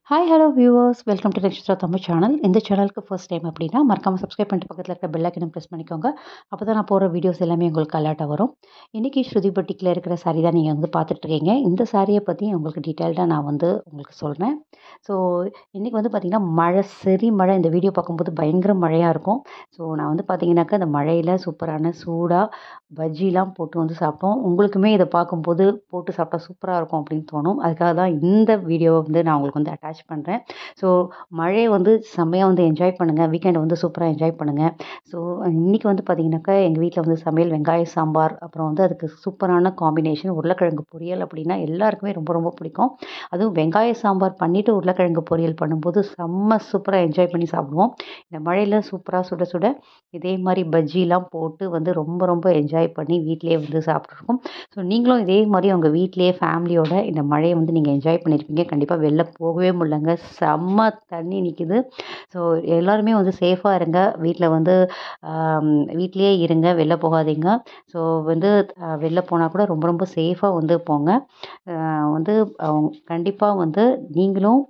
hi hello viewers welcome to Nakshatra Tamil channel இந்த சேனலுக்கு first time அப்படின்னா மறக்காமல் சப்ஸ்கிரைப் பண்ணிட்டு பக்கத்தில் இருக்க பெல் ஐக்கனை ப்ரெஸ் பண்ணிக்கோங்க அப்போ தான் நான் போகிற வீடியோஸ் எல்லாமே உங்களுக்கு அலர்ட்டாக வரும் இன்றைக்கி ஸ்ருதி பட்டிக்கில் இருக்கிற சாரீ தான் நீங்கள் வந்து பார்த்துட்ருக்கீங்க இந்த சாரியை பற்றி உங்களுக்கு டீட்டெயில்டாக நான் வந்து உங்களுக்கு சொல்கிறேன் ஸோ இன்றைக்கி வந்து பார்த்திங்கன்னா மழை சரி மழை இந்த வீடியோ பார்க்கும்போது பயங்கர மழையாக இருக்கும் ஸோ நான் வந்து பார்த்தீங்கன்னாக்கா இந்த மழையில் சூப்பரான சூடாக பஜ்ஜிலாம் போட்டு வந்து சாப்பிட்டோம் உங்களுக்குமே இதை பார்க்கும்போது போட்டு சாப்பிட்டா சூப்பராக இருக்கும் அப்படின்னு தோணும் அதுக்காக தான் இந்த வீடியோவை வந்து நான் உங்களுக்கு வந்து அட்டாச் பண்ணுறேன் ஸோ மழையை வந்து செம்மையாக வந்து என்ஜாய் பண்ணுங்கள் வீக்கெண்டை வந்து சூப்பராக என்ஜாய் பண்ணுங்கள் ஸோ இன்றைக்கி வந்து பார்த்திங்கனாக்கா எங்கள் வீட்டில் வந்து சமையல் வெங்காய சாம்பார் அப்புறம் வந்து அதுக்கு சூப்பரான காம்பினேஷன் உருளைக்கிழங்கு பொரியல் அப்படின்னா எல்லாருக்குமே ரொம்ப ரொம்ப பிடிக்கும் அதுவும் வெங்காய சாம்பார் பண்ணிவிட்டு உருளைக்கிழங்கு பொரியல் பண்ணும்போது செம்ம சூப்பராக என்ஜாய் பண்ணி சாப்பிடுவோம் இந்த மழையில் சூப்பராக சுட சுட இதே மாதிரி பஜ்ஜிலாம் போட்டு வந்து ரொம்ப ரொம்ப என்ஜாய் பண்ணி வீட்டிலேயே வந்து சாப்பிட்ருக்கோம் ஸோ நீங்களும் இதே மாதிரி உங்கள் வீட்டிலேயே ஃபேமிலியோட இந்த மழையை வந்து நீங்கள் என்ஜாய் பண்ணியிருப்பீங்க கண்டிப்பாக வெளில போகவே முடியலங்க செம்ம தண்ணி நிற்கிது ஸோ எல்லாருமே வந்து சேஃபாக இருங்க வீட்டில் வந்து வீட்லேயே இருங்க வெளில போகாதீங்க ஸோ வந்து வெளில போனால் கூட ரொம்ப ரொம்ப சேஃபாக வந்து போங்க வந்து கண்டிப்பாக வந்து நீங்களும்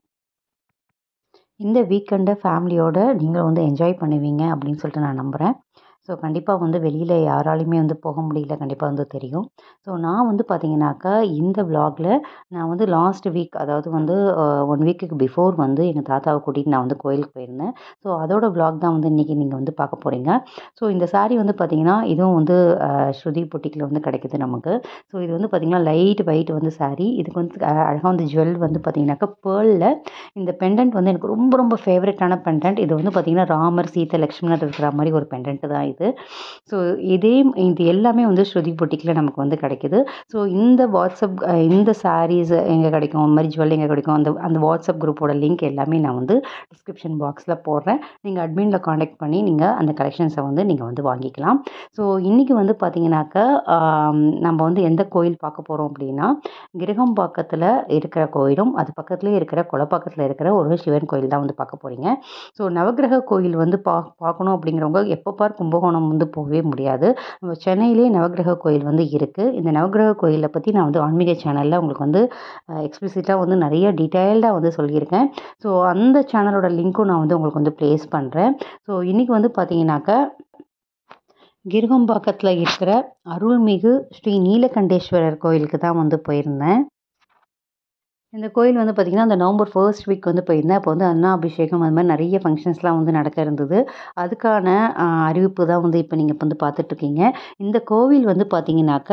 இந்த வீக்கெண்டை ஃபேமிலியோட நீங்களும் வந்து என்ஜாய் பண்ணுவீங்க அப்படின்னு சொல்லிட்டு நான் நம்புகிறேன் ஸோ கண்டிப்பாக வந்து வெளியில் யாராலையுமே வந்து போக முடியல கண்டிப்பாக வந்து தெரியும் ஸோ நான் வந்து பார்த்தீங்கன்னாக்கா இந்த விலாகில் நான் வந்து லாஸ்ட் வீக் அதாவது வந்து ஒன் வீக்குக்கு பிஃபோர் வந்து எங்கள் தாத்தாவை கூட்டிகிட்டு நான் வந்து கோயிலுக்கு போயிருந்தேன் ஸோ அதோட விலாக் தான் வந்து இன்றைக்கி நீங்கள் வந்து பார்க்க போகிறீங்க ஸோ இந்த சாரீ வந்து பார்த்திங்கன்னா இதுவும் வந்து ஸ்ருதி பொட்டிக்கில் வந்து கிடைக்குது நமக்கு ஸோ இது வந்து பார்த்திங்கன்னா லைட் ஒயிட் வந்து சாரீ இதுக்கு வந்து அழகாக வந்து ஜுவல் வந்து பார்த்திங்கனாக்கா பேர்லில் இந்த பெண்டன்ட் வந்து எனக்கு ரொம்ப ரொம்ப ஃபேவரட்டான பெண்டன்ட் இது வந்து பார்த்திங்கன்னா ராமர் சீத்தை லக்ஷ்மணர் இருக்கிற மாதிரி ஒரு பெண்டன்ட் தான் இது ஸோ இதே இது எல்லாமே வந்து ஸ்ருதி பொட்டிக்கில் நமக்கு வந்து கிடைக்குது ஸோ இந்த வாட்ஸ்அப் இந்த சாரீஸ் எங்கே கிடைக்கும் அந்த மாதிரி ஜுவல் எங்கே கிடைக்கும் அந்த அந்த வாட்ஸ்அப் குரூப்போட லிங்க் எல்லாமே நான் வந்து டிஸ்கிரிப்ஷன் பாக்ஸில் போடுறேன் நீங்கள் அட்மினில் காண்டாக்ட் பண்ணி நீங்கள் அந்த கலெக்ஷன்ஸை வந்து நீங்கள் வந்து வாங்கிக்கலாம் ஸோ இன்றைக்கி வந்து பார்த்தீங்கன்னாக்கா நம்ம வந்து எந்த கோயில் பார்க்க போகிறோம் அப்படின்னா கிரகம்பாக்கத்தில் இருக்கிற கோயிலும் அது பக்கத்துலேயே இருக்கிற கொலப்பாக்கத்தில் இருக்கிற ஒரு சிவன் கோயில் தான் வந்து பார்க்க போகிறீங்க ஸோ நவகிரக கோயில் வந்து பா பார்க்கணும் அப்படிங்கிறவங்க எப்போ பார் கும்பகோணம் வந்து போகவே முடியாது நம்ம சென்னையிலே நவகிரக கோயில் வந்து இருக்குது இந்த நவகிரக கோயிலை பற்றி நான் வந்து ஆன்மீக சேனலில் உங்களுக்கு வந்து எக்ஸ்பிளிசிட்டாக வந்து நிறைய டீட்டெயில்டாக வந்து சொல்லியிருக்கேன் ஸோ அந்த சேனலோட லிங்க்கும் நான் வந்து உங்களுக்கு வந்து ப்ளேஸ் பண்ணுறேன் ஸோ இன்றைக்கி வந்து பார்த்தீங்கன்னாக்கா கிருகம்பாக்கத்தில் இருக்கிற அருள்மிகு ஸ்ரீ நீலகண்டேஸ்வரர் கோயிலுக்கு தான் வந்து போயிருந்தேன் இந்த கோயில் வந்து பார்த்திங்கன்னா அந்த நவம்பர் ஃபர்ஸ்ட் வீக் வந்து போயிருந்தேன் அப்போ வந்து அண்ணா அபிஷேகம் அது மாதிரி நிறைய ஃபங்க்ஷன்ஸ்லாம் வந்து நடக்க இருந்தது அதுக்கான அறிவிப்பு தான் வந்து இப்போ நீங்கள் இப்போ வந்து பார்த்துட்ருக்கீங்க இந்த கோவில் வந்து பார்த்திங்கனாக்கா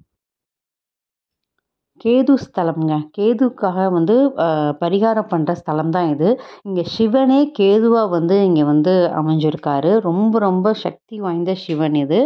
கேது ஸ்தலம்ங்க கேதுக்காக வந்து பரிகாரம் பண்ணுற ஸ்தலம் தான் இது இங்கே சிவனே கேதுவாக வந்து இங்கே வந்து அமைஞ்சிருக்காரு ரொம்ப ரொம்ப சக்தி வாய்ந்த சிவன் இது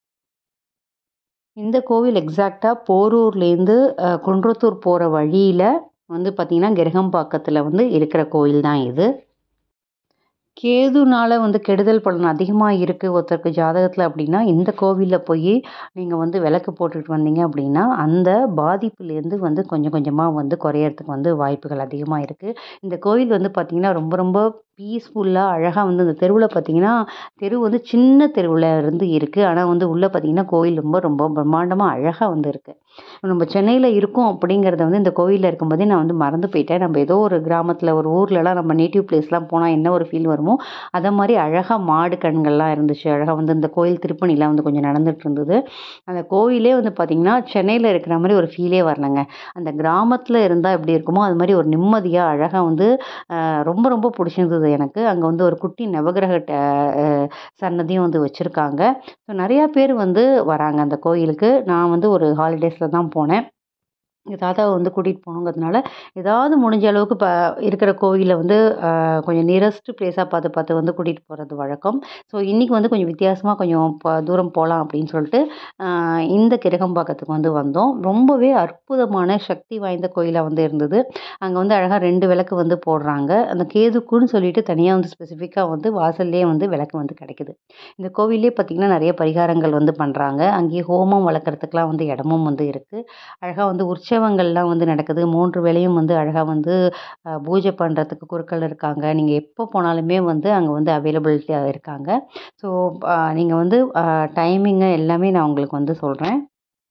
இந்த கோவில் எக்ஸாக்டாக போரூர்லேருந்து குன்றத்தூர் போகிற வழியில் வந்து பார்த்திங்கன்னா கிரகம்பாக்கத்தில் வந்து இருக்கிற கோயில் தான் இது கேதுனால வந்து கெடுதல் பலன் அதிகமாக இருக்குது ஒருத்தருக்கு ஜாதகத்தில் அப்படின்னா இந்த கோவிலில் போய் நீங்கள் வந்து விளக்கு போட்டுட்டு வந்தீங்க அப்படின்னா அந்த பாதிப்புலேருந்து வந்து கொஞ்சம் கொஞ்சமாக வந்து குறையறதுக்கு வந்து வாய்ப்புகள் அதிகமாக இருக்குது இந்த கோவில் வந்து பார்த்திங்கன்னா ரொம்ப ரொம்ப பீஸ்ஃபுல்லாக அழகாக வந்து இந்த தெருவில் பார்த்திங்கன்னா தெரு வந்து சின்ன தெருவில் இருந்து இருக்குது ஆனால் வந்து உள்ளே பார்த்திங்கன்னா கோயில் ரொம்ப ரொம்ப பிரம்மாண்டமாக அழகாக வந்து இருக்குது நம்ம சென்னையில் இருக்கோம் அப்படிங்கிறத வந்து இந்த கோவிலில் இருக்கும்போதே நான் வந்து மறந்து போயிட்டேன் நம்ம ஏதோ ஒரு கிராமத்தில் ஒரு ஊர்லலாம் நம்ம நேட்டிவ் பிளேஸ்லாம் போனால் என்ன ஒரு ஃபீல் வருமோ அதை மாதிரி அழகாக மாடு கண்கள்லாம் இருந்துச்சு அழகாக வந்து இந்த கோயில் திருப்பணிலாம் வந்து கொஞ்சம் நடந்துகிட்டு இருந்தது அந்த கோயிலே வந்து பார்த்திங்கன்னா சென்னையில் இருக்கிற மாதிரி ஒரு ஃபீலே வரலங்க அந்த கிராமத்தில் இருந்தால் எப்படி இருக்குமோ அது மாதிரி ஒரு நிம்மதியாக அழகாக வந்து ரொம்ப ரொம்ப பிடிச்சிருந்தது எனக்கு அங்கே வந்து ஒரு குட்டி நவகிரக சன்னதியும் வந்து வச்சுருக்காங்க ஸோ நிறையா பேர் வந்து வராங்க அந்த கோயிலுக்கு நான் வந்து ஒரு ஹாலிடேஸில் தான் போனேன் எங்கள் தாத்தாவை வந்து கூட்டிகிட்டு போகணுங்கிறதுனால ஏதாவது முடிஞ்ச அளவுக்கு இப்போ இருக்கிற கோவிலில் வந்து கொஞ்சம் நியரஸ்ட் பிளேஸாக பார்த்து பார்த்து வந்து கூட்டிகிட்டு போகிறது வழக்கம் ஸோ இன்றைக்கி வந்து கொஞ்சம் வித்தியாசமாக கொஞ்சம் தூரம் போகலாம் அப்படின்னு சொல்லிட்டு இந்த கிரகம்பாக்கத்துக்கு வந்து வந்தோம் ரொம்பவே அற்புதமான சக்தி வாய்ந்த கோயிலாக வந்து இருந்தது அங்கே வந்து அழகாக ரெண்டு விளக்கு வந்து போடுறாங்க அந்த கேதுக்குன்னு சொல்லிட்டு தனியாக வந்து ஸ்பெசிஃபிக்காக வந்து வாசல்லே வந்து விளக்கு வந்து கிடைக்குது இந்த கோவிலே பார்த்திங்கன்னா நிறைய பரிகாரங்கள் வந்து பண்ணுறாங்க அங்கேயே ஹோமம் வளர்க்குறதுக்கெலாம் வந்து இடமும் வந்து இருக்குது அழகாக வந்து உற்சவ உற்சவங்கள்லாம் வந்து நடக்குது மூன்று வேளையும் வந்து அழகாக வந்து பூஜை பண்ணுறதுக்கு குருக்கள் இருக்காங்க நீங்கள் எப்போ போனாலுமே வந்து அங்கே வந்து அவைலபிலிட்டியாக இருக்காங்க ஸோ நீங்கள் வந்து டைமிங்கு எல்லாமே நான் உங்களுக்கு வந்து சொல்கிறேன்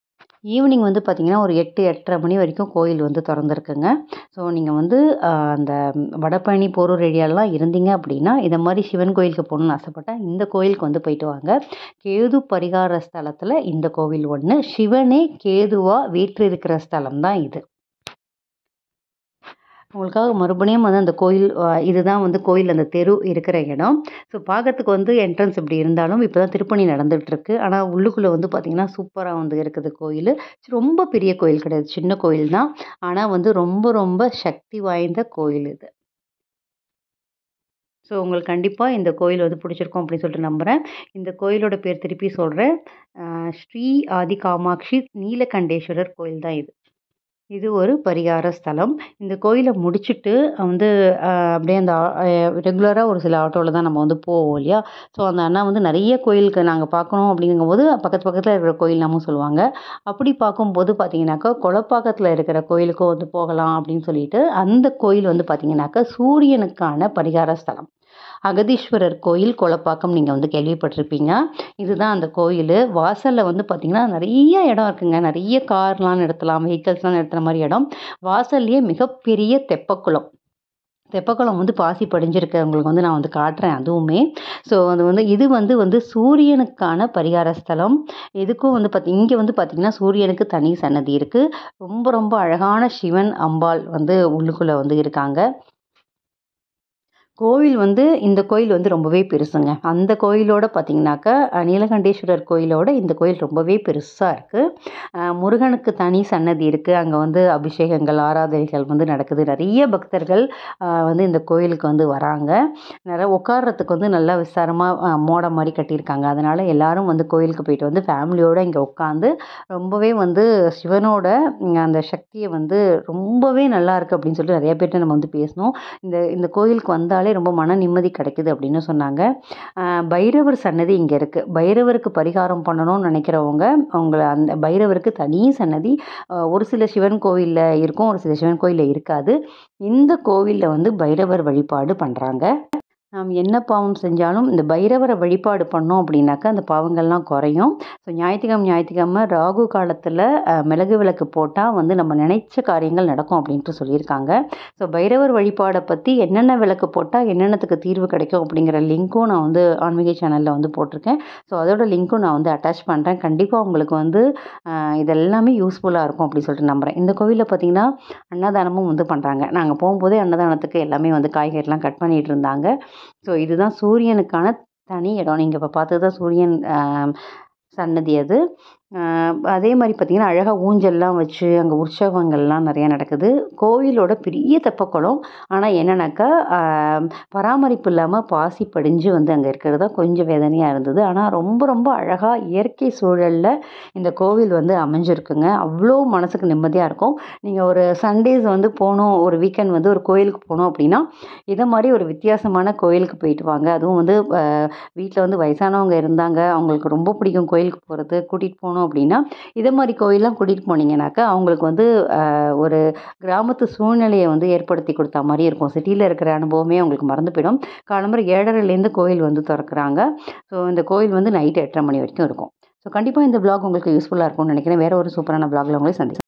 ஈவினிங் வந்து பார்த்திங்கன்னா ஒரு எட்டு எட்டரை மணி வரைக்கும் கோயில் வந்து திறந்துருக்குங்க ஸோ நீங்கள் வந்து அந்த வடபழனி போரூர் ஏரியாலலாம் இருந்தீங்க அப்படின்னா இதை மாதிரி சிவன் கோயிலுக்கு போகணுன்னு ஆசைப்பட்டால் இந்த கோயிலுக்கு வந்து போயிட்டு வாங்க கேது பரிகார ஸ்தலத்தில் இந்த கோவில் ஒன்று சிவனே கேதுவாக வீற்றிருக்கிற ஸ்தலம் தான் இது உங்களுக்காக மறுபடியும் வந்து அந்த கோயில் இதுதான் வந்து கோயில் அந்த தெரு இருக்கிற இடம் ஸோ பார்க்கறதுக்கு வந்து என்ட்ரன்ஸ் இப்படி இருந்தாலும் இப்போ தான் திருப்பணி நடந்துகிட்ருக்கு ஆனால் உள்ளுக்குள்ளே வந்து பார்த்திங்கன்னா சூப்பராக வந்து இருக்குது கோயில் ரொம்ப பெரிய கோயில் கிடையாது சின்ன கோயில் தான் ஆனால் வந்து ரொம்ப ரொம்ப சக்தி வாய்ந்த கோயில் இது ஸோ உங்களுக்கு கண்டிப்பாக இந்த கோயில் வந்து பிடிச்சிருக்கும் அப்படின்னு சொல்லிட்டு நம்புகிறேன் இந்த கோயிலோட பேர் திருப்பி சொல்கிறேன் ஸ்ரீ ஆதி காமாட்சி நீலகண்டேஸ்வரர் கோயில் தான் இது இது ஒரு பரிகார ஸ்தலம் இந்த கோயிலை முடிச்சுட்டு வந்து அப்படியே அந்த ரெகுலராக ஒரு சில ஆட்டோவில் தான் நம்ம வந்து போவோம் இல்லையா ஸோ அந்த அண்ணா வந்து நிறைய கோயிலுக்கு நாங்கள் பார்க்கணும் அப்படிங்கும்போது பக்கத்து பக்கத்தில் இருக்கிற கோயில் நம்ம சொல்லுவாங்க அப்படி பார்க்கும்போது பார்த்தீங்கன்னாக்கா கொலப்பாக்கத்தில் இருக்கிற கோயிலுக்கும் வந்து போகலாம் அப்படின்னு சொல்லிட்டு அந்த கோயில் வந்து பார்த்தீங்கன்னாக்கா சூரியனுக்கான பரிகார ஸ்தலம் அகதீஸ்வரர் கோயில் கொலப்பாக்கம் நீங்கள் வந்து கேள்விப்பட்டிருப்பீங்க இதுதான் அந்த கோயில் வாசலில் வந்து பார்த்திங்கன்னா நிறைய இடம் இருக்குங்க நிறைய கார்லாம் நிறுத்தலாம் வெஹிக்கல்ஸ்லாம் நிறுத்துகிற மாதிரி இடம் வாசல்லையே மிகப்பெரிய தெப்பக்குளம் தெப்பக்குளம் வந்து பாசி படிஞ்சிருக்கு உங்களுக்கு வந்து நான் வந்து காட்டுறேன் அதுவுமே ஸோ அது வந்து இது வந்து வந்து சூரியனுக்கான பரிகார ஸ்தலம் இதுக்கும் வந்து பார்த்தி இங்கே வந்து பார்த்திங்கன்னா சூரியனுக்கு தனி சன்னதி இருக்குது ரொம்ப ரொம்ப அழகான சிவன் அம்பாள் வந்து உள்ளுக்குள்ளே வந்து இருக்காங்க கோவில் வந்து இந்த கோயில் வந்து ரொம்பவே பெருசுங்க அந்த கோயிலோட பார்த்தீங்கன்னாக்கா நீலகண்டேஸ்வரர் கோயிலோட இந்த கோயில் ரொம்பவே பெருசாக இருக்குது முருகனுக்கு தனி சன்னதி இருக்குது அங்கே வந்து அபிஷேகங்கள் ஆராதனைகள் வந்து நடக்குது நிறைய பக்தர்கள் வந்து இந்த கோயிலுக்கு வந்து வராங்க நிறைய உட்கார்றதுக்கு வந்து நல்லா விசாரமாக மோடம் மாதிரி கட்டியிருக்காங்க அதனால் எல்லாரும் வந்து கோயிலுக்கு போயிட்டு வந்து ஃபேமிலியோடு இங்கே உட்காந்து ரொம்பவே வந்து சிவனோட அந்த சக்தியை வந்து ரொம்பவே நல்லா இருக்குது அப்படின்னு சொல்லிட்டு நிறைய பேர்கிட்ட நம்ம வந்து பேசணும் இந்த இந்த கோயிலுக்கு வந்தாலே ரொம்ப மன நிம்மதி கிடைக்குது அப்படின்னு சொன்னாங்க பைரவர் சன்னதி இங்கே இருக்குது பைரவருக்கு பரிகாரம் பண்ணணும்னு நினைக்கிறவங்க அவங்கள அந்த பைரவருக்கு தனி சன்னதி ஒரு சில சிவன் கோவிலில் இருக்கும் ஒரு சில சிவன் கோயிலில் இருக்காது இந்த கோவிலில் வந்து பைரவர் வழிபாடு பண்ணுறாங்க நாம் என்ன பாவம் செஞ்சாலும் இந்த பைரவரை வழிபாடு பண்ணோம் அப்படின்னாக்கா அந்த பாவங்கள்லாம் குறையும் ஸோ ஞாயிற்றுக்கிழமை ஞாயிற்றுக்கிழமை ராகு காலத்தில் மிளகு விளக்கு போட்டால் வந்து நம்ம நினைச்ச காரியங்கள் நடக்கும் அப்படின்ட்டு சொல்லியிருக்காங்க ஸோ பைரவர் வழிபாடை பற்றி என்னென்ன விளக்கு போட்டால் என்னென்னத்துக்கு தீர்வு கிடைக்கும் அப்படிங்கிற லிங்க்கும் நான் வந்து ஆன்மீக சேனலில் வந்து போட்டிருக்கேன் ஸோ அதோட லிங்க்கும் நான் வந்து அட்டாச் பண்ணுறேன் கண்டிப்பாக உங்களுக்கு வந்து இதெல்லாமே யூஸ்ஃபுல்லாக இருக்கும் அப்படின்னு சொல்லிட்டு நம்புகிறேன் இந்த கோவிலில் பார்த்திங்கன்னா அன்னதானமும் வந்து பண்ணுறாங்க நாங்கள் போகும்போதே அன்னதானத்துக்கு எல்லாமே வந்து காய்கறிலாம் கட் பண்ணிகிட்டு இருந்தாங்க ஸோ இதுதான் சூரியனுக்கான தனி இடம் நீங்கள் இப்போ பார்த்தது தான் சூரியன் சன்னதி அது அதே மாதிரி பார்த்திங்கன்னா அழகாக ஊஞ்சல்லாம் வச்சு அங்கே உற்சவங்கள்லாம் நிறையா நடக்குது கோவிலோட பெரிய தெப்பக்குளம் ஆனால் என்னன்னாக்கா பராமரிப்பு இல்லாமல் பாசி படிஞ்சு வந்து அங்கே இருக்கிறது தான் கொஞ்சம் வேதனையாக இருந்தது ஆனால் ரொம்ப ரொம்ப அழகாக இயற்கை சூழலில் இந்த கோவில் வந்து அமைஞ்சிருக்குங்க அவ்வளோ மனசுக்கு நிம்மதியாக இருக்கும் நீங்கள் ஒரு சண்டேஸ் வந்து போகணும் ஒரு வீக்கெண்ட் வந்து ஒரு கோயிலுக்கு போகணும் அப்படின்னா இதை மாதிரி ஒரு வித்தியாசமான கோயிலுக்கு போயிட்டு வாங்க அதுவும் வந்து வீட்டில் வந்து வயசானவங்க இருந்தாங்க அவங்களுக்கு ரொம்ப பிடிக்கும் கோயிலுக்கு போகிறது கூட்டிகிட்டு போகணும் அப்படின்னா இதை மாதிரி கோயிலெலாம் கூட்டிகிட்டு போனீங்கன்னாக்கா அவங்களுக்கு வந்து ஒரு கிராமத்து சூழ்நிலையை வந்து ஏற்படுத்தி கொடுத்தா மாதிரி இருக்கும் சிட்டியில் இருக்கிற அனுபவமே அவங்களுக்கு மறந்து போயிடும் காலம்பரை ஏழரைலேருந்து கோயில் வந்து திறக்கிறாங்க ஸோ இந்த கோயில் வந்து நைட்டு எட்டரை மணி வரைக்கும் இருக்கும் ஸோ கண்டிப்பாக இந்த பிளாக் உங்களுக்கு யூஸ்ஃபுல்லாக இருக்கும்னு நினைக்கிறேன் வேறு ஒரு சூப்பரான பிளாகில் உங்களை சந்திக்கிறேன்